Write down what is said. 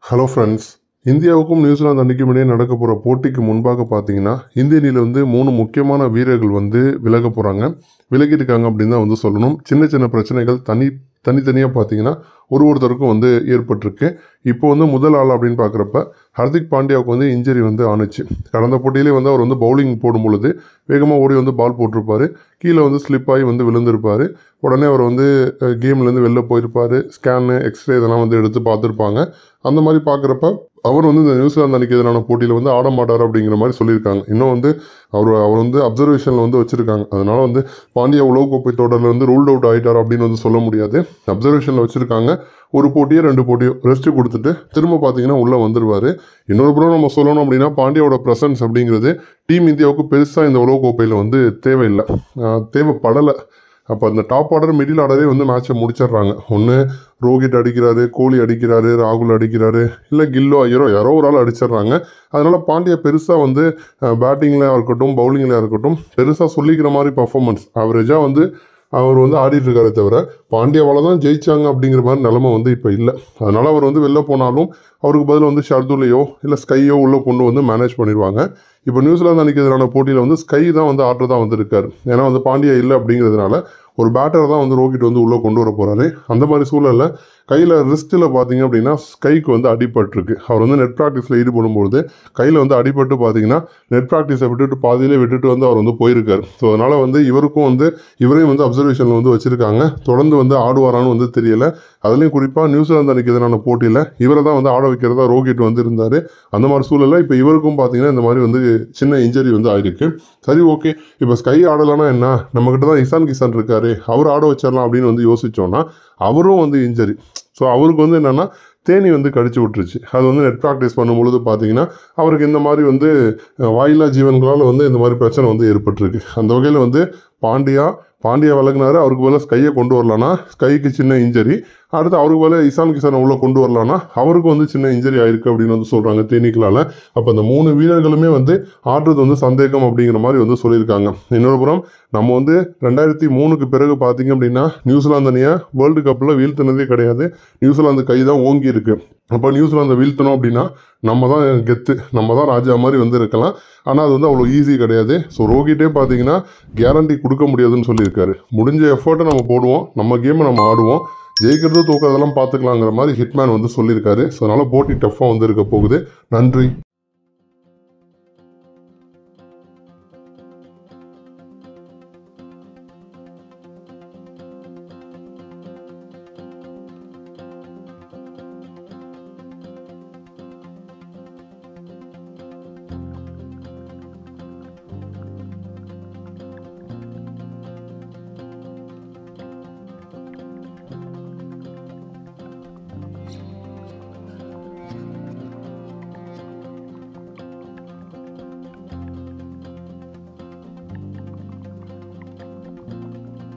hello friends இந்தியாவுக்கும் New Zealand அன்னைக்கும் இடையே நடக்க போகிற போட்டிக்கு முன்பாக பார்த்தீங்கன்னா இந்திய அணியில் வந்து மூணு முக்கியமான வீரர்கள் வந்து விலக போகிறாங்க விலகியிருக்காங்க அப்படின்னு தான் வந்து சொல்லணும் சின்ன சின்ன பிரச்சனைகள் தனி தனித்தனியாக பார்த்தீங்கன்னா ஒரு ஒருத்தருக்கும் வந்து ஏற்பட்டிருக்கு இப்போ வந்து முதல் ஆள் அப்படின்னு பார்க்குறப்ப ஹர்திக் பாண்டியாவுக்கு வந்து இன்ஜரி வந்து ஆணுச்சு கடந்த போட்டியிலே வந்து அவர் வந்து பவுலிங் போடும் பொழுது வேகமாக ஓடி வந்து பால் போட்டிருப்பாரு கீழே வந்து ஸ்லிப் ஆகி வந்து விழுந்திருப்பாரு உடனே அவர் வந்து கேம்லேருந்து வெளில போயிருப்பார் ஸ்கேனு எக்ஸ்ரே இதெல்லாம் வந்து எடுத்து பார்த்துருப்பாங்க அந்த மாதிரி பார்க்குறப்ப அவர் வந்து இந்த நியூசிலாந்து அன்னைக்கு எதிரான போட்டியில் வந்து ஆட மாட்டார் அப்படிங்கிற மாதிரி சொல்லியிருக்காங்க இன்னும் வந்து அவர் அவர் வந்து அப்சர்வேஷனில் வந்து வச்சுருக்காங்க அதனால வந்து பாண்டியா உலகக்கோப்பை தொடரில் வந்து ரூல்ட் அவுட் ஆகிட்டார் அப்படின்னு வந்து சொல்ல முடியாது அப்சர்வேஷனில் வச்சுருக்காங்க ஒரு போட்டியோ ரெண்டு போட்டியோ ரெஸ்ட் கொடுத்துட்டு திரும்ப பார்த்தீங்கன்னா உள்ளே வந்துடுவார் இன்னொரு புறம் நம்ம சொல்லணும் அப்படின்னா பாண்டியாவோட ப்ரெசன்ஸ் அப்படிங்கிறது டீம் இந்தியாவுக்கு பெருசாக இந்த உலகக்கோப்பையில் வந்து தேவையில்லை ஆஹ் தேவைப்படலை அப்போ அந்த டாப் ஆர்டர் மிடில் ஆர்டரே வந்து மேட்சை முடிச்சிடுறாங்க ஒன்று ரோஹித் அடிக்கிறாரு கோலி அடிக்கிறாரு ராகுல் அடிக்கிறாரு இல்லை கில்லோ ஐயரோ யாரோ ஒரு ஆள் அடிச்சிடுறாங்க அதனால் பாண்டியா பெருசாக வந்து பேட்டிங்கில் இருக்கட்டும் பவுலிங்கில் இருக்கட்டும் பெருசாக சொல்லிக்கிற மாதிரி பர்ஃபார்மன்ஸ் ஆவரேஜாக வந்து அவர் வந்து ஆடிட்டு இருக்காரே தவிர பாண்டியாவால் தான் ஜெயிச்சாங்க அப்படிங்கிற மாதிரி நிலமை வந்து இப்போ இல்லை அதனால் அவர் வந்து வெளில போனாலும் அவருக்கு பதில் வந்து ஷர்துலையோ இல்லை ஸ்கையோ உள்ளே கொண்டு வந்து மேனேஜ் பண்ணிடுவாங்க இப்போ நியூசிலாந்து அன்னைக்கு எதிரான போட்டியில் வந்து ஸ்கை தான் வந்து ஆர்டர் தான் வந்திருக்காரு ஏன்னா வந்து பாண்டியா இல்லை அப்படிங்கிறதுனால ஒரு பேட்டர் தான் வந்து ரோஹித் வந்து உள்ளே கொண்டு வர போகிறாரு அந்த மாதிரி சூழலில் கையில் ரிஸ்ட்டில் பார்த்தீங்க அப்படின்னா ஸ்கைக்கு வந்து அடிபட்டிருக்கு அவர் வந்து நெட் ப்ராக்டிஸில் ஈடுபடும்பொழுது கையில் வந்து அடிபட்டு பார்த்தீங்கன்னா நெட் ப்ராக்டிஸை விட்டுட்டு பாதியிலே விட்டுட்டு வந்து அவர் வந்து போயிருக்காரு ஸோ அதனால் வந்து இவருக்கும் வந்து இவரையும் வந்து அப்சர்வேஷனில் வந்து வச்சுருக்காங்க தொடர்ந்து வந்து ஆடுவாரான்னு வந்து தெரியல அதுலேயும் குறிப்பாக நியூசிலாந்து அன்னைக்கு எதிரான போட்டியில் இவரை தான் வந்து ஆட வைக்கிறதா ரோஹித் வந்து இருந்தார் அந்த மாதிரி சூழலில் இப்போ இவருக்கும் பார்த்தீங்கன்னா இந்த மாதிரி வந்து சின்ன இன்ஜரி வந்து ஆயிருக்கு சரி ஓகே இப்போ ஸ்கை ஆடலைன்னா என்ன நம்மக்கிட்ட தான் இசான் கிசான் இருக்காரு அவர் ஆட வச்சிடலாம் அப்படின்னு வந்து யோசிச்சோன்னா அவரும் வந்து இன்ஜரி ஸோ அவருக்கு வந்து என்னென்னா தேனி வந்து கடிச்சு விட்டுருச்சு அது வந்து நெட் ப்ராக்டிஸ் பண்ணும்பொழுது பார்த்தீங்கன்னா அவருக்கு இந்த மாதிரி வந்து அஹ், வாயில்லா ஜீவன்களால் வந்து இந்த மாதிரி பிரச்சனை வந்து ஏற்பட்டிருக்கு அந்த வகையில் வந்து பாண்டியா பாண்டியா விலகினாரு அவருக்கு பதிலாக ஸ்கையை கொண்டு வரலான்னா ஸ்கைக்கு சின்ன இன்ஜரி அடுத்து அவருக்கு பதிலாக இசான் கிசானை உள்ளே கொண்டு வரலான்னா அவருக்கு வந்து சின்ன இன்ஜரி ஆயிருக்கு அப்படின்னு வந்து சொல்கிறாங்க தேனீக்களால் அப்போ அந்த மூணு வீரர்களுமே வந்து ஆடுறது வந்து சந்தேகம் அப்படிங்கிற மாதிரி வந்து சொல்லியிருக்காங்க இன்னொரு புறம் நம்ம வந்து ரெண்டாயிரத்தி மூணுக்கு பிறகு பார்த்தீங்க அப்படின்னா நியூசிலாந்து அணியை வேர்ல்டு கப்பில் வீழ்த்தினதே கிடையாது நியூசிலாந்து கை தான் ஓங்கி இருக்கு அப்போ நியூசிலாந்தை வீழ்த்தணும் அப்படின்னா நம்ம தான் கெத்து நம்ம தான் ராஜா மாதிரி வந்து இருக்கலாம் ஆனால் அது வந்து அவ்வளோ ஈஸி கிடையாது ஸோ ரோஹிட்டே பார்த்தீங்கன்னா கேரண்டி கொடுக்க முடியாதுன்னு சொல்லியிருக்காரு முடிஞ்ச எஃபர்ட்டை நம்ம போடுவோம் நம்ம கேமை நம்ம ஆடுவோம் ஜெயிக்கிறது தூக்கிறதெல்லாம் பார்த்துக்கலாங்கிற மாதிரி ஹிட்மேன் வந்து சொல்லியிருக்காரு ஸோ அதனால் போட்டி டஃப்பாக வந்து இருக்க போகுது நன்றி